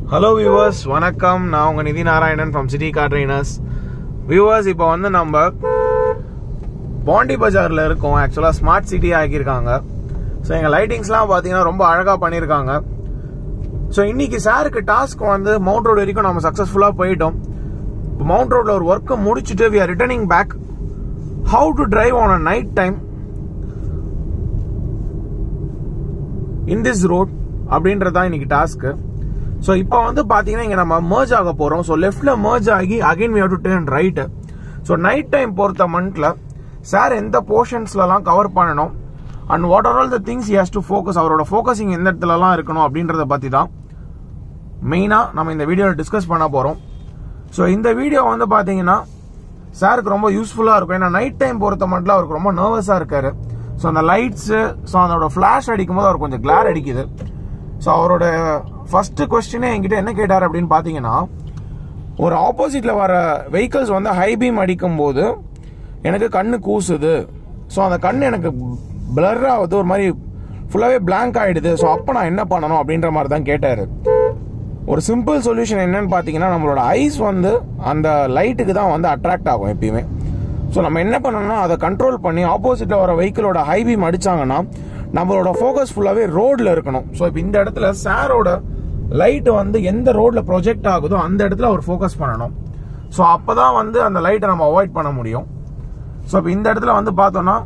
hello viewers வணக்கம் நான் உங்க Nidhi Narayanan from city car trainers viewers இப்போ வந்து நம்ம பாண்டி பஜார்ல இருக்கோம் ஆக்சுவலாக ஸ்மார்ட் சிட்டி ஆக்கியிருக்காங்க ஸோ எங்கள் லைட்டிங்ஸ்லாம் பார்த்தீங்கன்னா ரொம்ப அழகாக பண்ணியிருக்காங்க ஸோ இன்னைக்கு சாருக்கு டாஸ்க் வந்து மவுண்ட் ரோடு வரைக்கும் நம்ம சக்ஸஸ்ஃபுல்லாக போயிட்டோம் இப்போ மவுண்ட் ரோட்ல ஒரு ஒர்க்கை முடிச்சுட்டு we are returning back how to drive on a night time in this road அப்படின்றது தான் இன்னைக்கு டாஸ்க்கு ஸோ இப்போ வந்து பார்த்தீங்கன்னா இங்கே நம்ம merge ஆக போகிறோம் ஸோ லெஃப்ட்ல merge ஆகி again we have to turn right so night time பொறுத்த மந்த்ல சார் எந்த போர்ஷன்ஸ்லலாம் கவர் பண்ணணும் and what are all the things has to focus அவரோட ஃபோக்கஸிங் எந்த இடத்துலலாம் இருக்கணும் அப்படின்றத பற்றி தான் மெயினாக நம்ம இந்த வீடியோவில் டிஸ்கஸ் பண்ண போகிறோம் ஸோ இந்த வீடியோ வந்து பார்த்தீங்கன்னா சாருக்கு ரொம்ப யூஸ்ஃபுல்லாக இருக்கும் ஏன்னா நைட் டைம் பொறுத்த மட்டும் அவருக்கு ரொம்ப நர்வஸாக இருக்காரு ஸோ அந்த லைட்ஸு ஸோ அதோட ஃப்ளாஷ் அடிக்கும் போது அவர் கொஞ்சம் கிளார் அடிக்குது ஸோ அவரோட ஃபர்ஸ்ட் கொஸ்டினே என்கிட்ட என்ன கேட்டார் அப்படின்னு பார்த்தீங்கன்னா ஒரு ஆப்போசிட்ல வர வெஹிக்கிள்ஸ் வந்து ஹை பீம் அடிக்கும் போது எனக்கு கண்ணு கூசுது ஸோ அந்த கண் எனக்கு பிளர் ஆகுது ஒரு மாதிரி ஃபுல்லாகவே blank ஆயிடுது ஸோ அப்போ நான் என்ன பண்ணணும் அப்படின்ற மாதிரி தான் கேட்டார் ஒரு சிம்பிள் சொல்யூஷன் என்னன்னு பார்த்தீங்கன்னா நம்மளோட ஐஸ் வந்து அந்த லைட்டுக்கு தான் வந்து அட்ராக்ட் ஆகும் எப்பயுமே ஸோ நம்ம என்ன பண்ணணும்னா அதை கண்ட்ரோல் பண்ணி ஆப்போசிட்டில் வர வெஹிக்கிளோட ஹை பீம் அடிச்சாங்கன்னா நம்மளோட ஃபோக்கஸ் ஃபுல்லாகவே ரோட்ல இருக்கணும் ஸோ இப்போ இந்த இடத்துல சாரோட லைட் வந்து எந்த ரோட்ல ப்ரொஜெக்ட் ஆகுதோ அந்த இடத்துல அவர் ஃபோக்கஸ் பண்ணணும் ஸோ அப்பதான் வந்து அந்த லைட்டை நம்ம அவாய்ட் பண்ண முடியும் ஸோ இப்போ இந்த இடத்துல வந்து பார்த்தோம்னா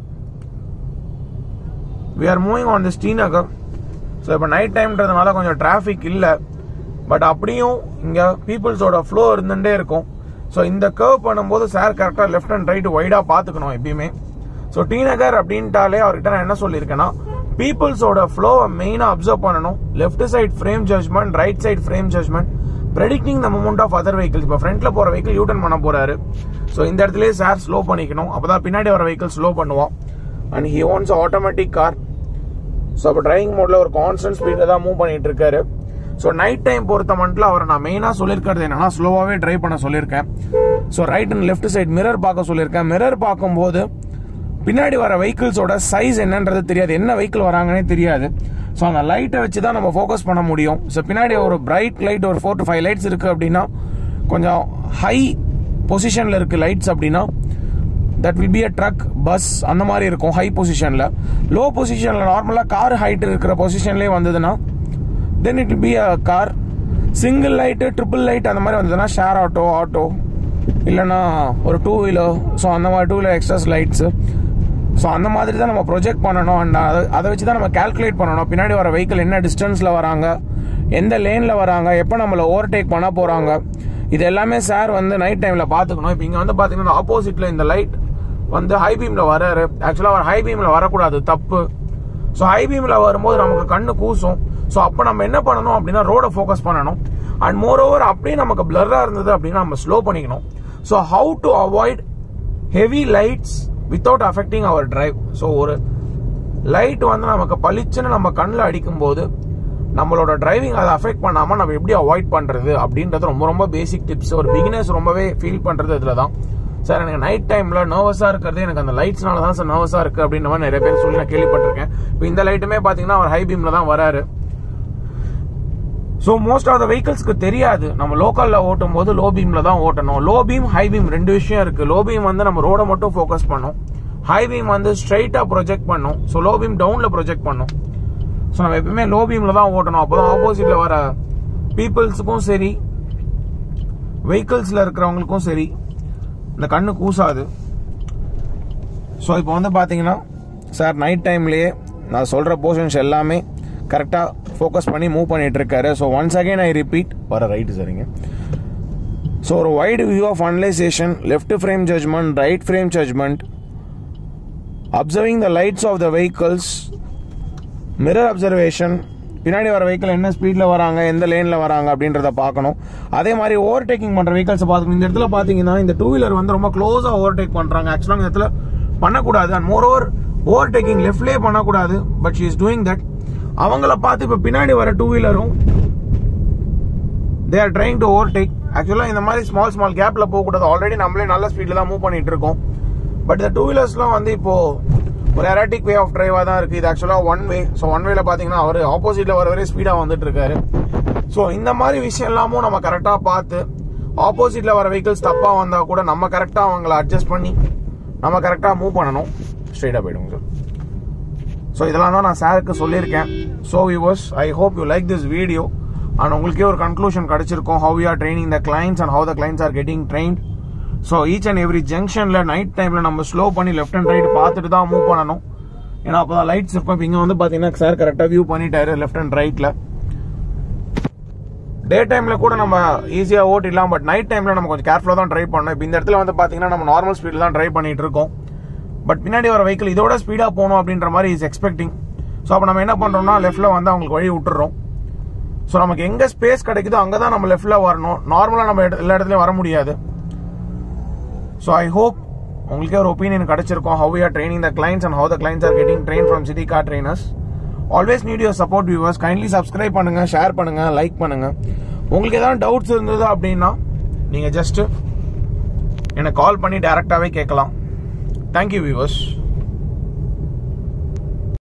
we are moving on the Srinagar so இப்போ நைட் டைம்ன்றதுனால கொஞ்சம் டிராஃபிக் இல்லை பட் அப்படியும் இங்கே பீப்புள்ஸோட ஃப்ளோ இருந்துகிட்டே இருக்கும் ஸோ இந்த கர்வ் பண்ணும்போது சார் கரெக்டாக லெஃப்ட் அண்ட் ரைட் வைடாக பார்த்துக்கணும் எப்பயுமே ஸோ டி நகர் அப்படின்ட்டாலே அவர்கிட்ட நான் என்ன சொல்லியிருக்கேன்னா பீப்புள்ஸோட ஃப்ளோவை மெயினாக அப்சர்வ் பண்ணணும் left side frame judgment right side frame judgment predicting the moment of other vehicles இப்போ ஃப்ரண்ட்ல போகிற வெஹிக்கிள் யூட்டன் பண்ண போறாரு ஸோ இந்த இடத்துலயே சார் ஸ்லோ பண்ணிக்கணும் அப்பதான் பின்னாடி வர வெஹிக்கிள் ஸ்லோ பண்ணுவோம் and he owns automatic car so அப்போ டிரைவிங் மோட்ல ஒரு கான்ஸ்டன்ட் ஸ்பீடில் தான் மூவ் பண்ணிட்டு இருக்காரு ஸோ நைட் டைம் பொறுத்த மட்டும் அவரை நான் மெயினாக சொல்லியிருக்கிறது என்னன்னா ஸ்லோவாகவே டிரைவ் பண்ண சொல்லியிருக்கேன் so right and left side mirror பார்க்க சொல்லியிருக்கேன் மிரர் பார்க்கும்போது பின்னாடி வர வெஹிக்கிள்ஸோட சைஸ் என்னன்றது தெரியாது என்ன வெஹிக்கிள் வராங்கன்னே தெரியாது ஸோ அந்த லைட்டை வச்சு தான் நம்ம ஃபோக்கஸ் பண்ண முடியும் ஸோ பின்னாடி ஒரு பிரைட் லைட் ஒரு ஃபோர் டு ஃபைவ் லைட்ஸ் இருக்கு அப்படின்னா கொஞ்சம் ஹை பொசிஷனில் இருக்கு லைட்ஸ் அப்படின்னா that will be a truck bus அந்த மாதிரி இருக்கும் ஹை பொசிஷனில் லோ பொசிஷனில் நார்மலாக கார் ஹைட் இருக்கிற பொசிஷன்லேயே வந்ததுன்னா then it be a car single light triple light அந்த மாதிரி வந்ததுன்னா ஷேர் ஆட்டோ ஆட்டோ இல்லைன்னா ஒரு டூ வீலர் ஸோ அந்த மாதிரி two wheeler extras lights so அந்த மாதிரி தான் நம்ம ப்ரொஜெக்ட் பண்ணணும் அண்ட் அதை அதை வச்சு தான் நம்ம கால்குலேட் பண்ணணும் பின்னாடி வர வெஹிக்கிள் என்ன டிஸ்டன்ஸில் வராங்க எந்த லேனில் வராங்க எப்போ நம்மளை ஓவர்டேக் பண்ண போகிறாங்க இது எல்லாமே சார் வந்து நைட் டைமில் பார்த்துக்கணும் இப்போ இங்கே வந்து பார்த்தீங்கன்னா ஆப்போசிட்டில் இந்த லைட் வந்து ஹை பீமில் வராரு ஆக்சுவலாக அவர் ஹை பீமில் வரக்கூடாது தப்பு ஸோ ஹை பீமில் வரும்போது நமக்கு கண்ணு கூசும் ஸோ அப்போ நம்ம என்ன பண்ணணும் அப்படின்னா ரோடை ஃபோக்கஸ் பண்ணணும் அண்ட் மோர் ஓவர் அப்படியே நமக்கு பிளர்ராக இருந்தது அப்படின்னா நம்ம ஸ்லோ பண்ணிக்கணும் so how to avoid heavy lights without affecting our drive so ஒரு லைட் வந்து நமக்கு பளிச்சுன்னு நம்ம கண்ணில் அடிக்கும்போது நம்மளோட டிரைவிங் அதை அஃபெக்ட் பண்ணாம நம்ம எப்படி அவாய்ட் பண்றது அப்படின்றது ரொம்ப ரொம்ப பேசிக் டிப்ஸ் ஒரு பிகினர்ஸ் ரொம்பவே ஃபீல் பண்றது இதுல தான் சார் எனக்கு நைட் டைம்ல நர்வஸா இருக்கிறது எனக்கு அந்த லைட்ஸ்னால தான் சார் நர்வஸா இருக்கு அப்படின்ற மாதிரி நிறைய பேர் சொல்லி நான் கேள்விப்பட்டிருக்கேன் இப்போ இந்த லைட்டுமே பாத்தீங்கன்னா அவர் ஹை பீம்ல தான் வராரு ஸோ மோஸ்ட் ஆஃப் த வெஹிக்கிள்ஸ்க்கு தெரியாது நம்ம லோக்கல்ல ஓட்டும் போது லோ பீம்ல தான் ஓட்டணும் லோ பீம் ஹை பீம் ரெண்டு விஷயம் இருக்கு லோ பீம் வந்து நம்ம ரோட மட்டும் ஃபோக்கஸ் பண்ணும் ஹை பீம் வந்து ஸ்ட்ரைட்டா ப்ரொஜெக்ட் பண்ணும் ஸோ லோ பீம் டவுன்ல ப்ரொஜெக்ட் பண்ணும் ஸோ நம்ம எப்பவுமே லோ பீம்ல தான் ஓட்டணும் அப்போதான் ஆப்போசிட்ல வர பீப்புள்ஸுக்கும் சரி வெஹிக்கிள்ஸ்ல இருக்கிறவங்களுக்கும் சரி இந்த கண்ணு கூசாது ஸோ இப்போ வந்து பார்த்தீங்கன்னா சார் நைட் டைம்லேயே நான் சொல்கிற போர்ஷன்ஸ் எல்லாமே கரெக்டாக ஃபோக்கஸ் பண்ணி மூவ் பண்ணிட்டு இருக்காரு so once again I repeat வர ரைட்டு சரிங்க ஸோ ஒரு wide view of analysation left frame judgment right frame judgment observing the lights of the vehicles mirror observation பின்னாடி வர வெஹிக்கிள் என்ன ஸ்பீடில் வராங்க எந்த லேனில் வராங்க அப்படின்றத பார்க்கணும் அதே மாதிரி ஓவர்டேக்கிங் பண்ணுற வெஹிக்கல்ஸை பார்க்கணும் இந்த இடத்துல பார்த்தீங்கன்னா இந்த டூ வீலர் வந்து ரொம்ப க்ளோஸாக ஓவர்டேக் பண்ணுறாங்க ஆக்சுவலாக இந்த இடத்துல பண்ணக்கூடாது அண்ட் மோர் ஓவர் ஓவர்டேக்கிங் லெஃப்ட்லேயே பண்ணக்கூடாது but she is doing that அவங்கள பார்த்து இப்போ பின்னாடி வர டூ வீலரும் they are trying to overtake ஆக்சுவலாக இந்த மாதிரி ஸ்மால் ஸ்மால் கேப்பில் போகக்கூடாது ஆல்ரெடி நம்மளே நல்ல ஸ்பீடில் தான் மூவ் பண்ணிட்டு இருக்கோம் பட் இந்த டூ வீலர்ஸ்லாம் வந்து இப்போ ஒரு எராட்டிக் வே ஆஃப் டிரைவாக தான் இருக்குது இது ஆக்சுவலாக ஒன் வே ஸோ ஒன் வேல பார்த்தீங்கன்னா அவர் ஆப்போசிட்டில் வர வரை ஸ்பீடாக வந்துட்டு இருக்காரு ஸோ இந்த மாதிரி விஷயம் எல்லாமும் நம்ம கரெக்டாக பார்த்து ஆப்போசிட்ல வர வெஹிக்கிள்ஸ் தப்பாக வந்தால் கூட நம்ம கரெக்டாக அவங்கள அட்ஜஸ்ட் பண்ணி நம்ம கரெக்டாக மூவ் பண்ணணும் ஸ்ட்ரெயிட்டாக போயிடுங்க சார் ஸோ இதெல்லாம் தான் நான் சாருக்கு சொல்லியிருக்கேன் so viewers I hope you like this video and உங்களுக்கே ஒரு கன்க்ளூஷன் கிடைச்சிருக்கும் how you are training the clients and how the clients are getting trained so each and every ஜங்ஷனில் நைட் டைமில் நம்ம ஸ்லோ பண்ணி லெஃப்ட் அண்ட் ரைட் பார்த்துட்டு தான் move பண்ணணும் ஏன்னா அப்போ தான் லைட்ஸ் இருக்கும் இப்போ இங்கே வந்து பார்த்தீங்கன்னா சார் கரெக்டாக வியூ பண்ணிட்டாரு லெஃப்ட் அண்ட் ரைட்டில் டே டைம்ல கூட நம்ம ஈஸியா ஓட்டிடலாம் பட் நைட் டைம்ல நம்ம கொஞ்சம் கேர்ஃபுல்லா தான் ட்ரைவ் பண்ணணும் இப்போ இந்த இடத்துல வந்து பாத்தீங்கன்னா நம்ம நார்மல் ஸ்பீட்ல தான் ட்ரைவ் பண்ணிட்டு இருக்கோம் பட் பின்னாடி வர வெஹிக்கிள் இதோட ஸ்பீடா போகணும் அப்படின்ற மாதிரி இஸ் எக்ஸ்பெக்டிங் ஸோ அப்போ நம்ம என்ன பண்றோம்னா லெஃப்ட்ல வந்து அவங்களுக்கு வழி விட்டுறோம் ஸோ நமக்கு எங்க ஸ்பேஸ் கிடைக்குதோ அங்கே தான் நம்ம லெஃப்ட்ல வரணும் நார்மலா நம்ம எட- எல்லா இடத்துலயும் வர முடியாது ஸோ ஐ ஹோப் உங்களுக்கே ஒரு ஒப்பீனியன் கிடைச்சிருக்கும் how are training the clients and how the clients are getting train from city car trainers always need your support viewers kindly subscribe பண்ணுங்க ஷேர் பண்ணுங்க லைக் பண்ணுங்க உங்களுக்கு ஏதாவது டவுட்ஸ் இருந்தது அப்படின்னா நீங்க ஜஸ்ட் எனக்கு கால் பண்ணி டைரக்டாவே கேட்கலாம் தேங்க்யூ வியூவர்ஸ்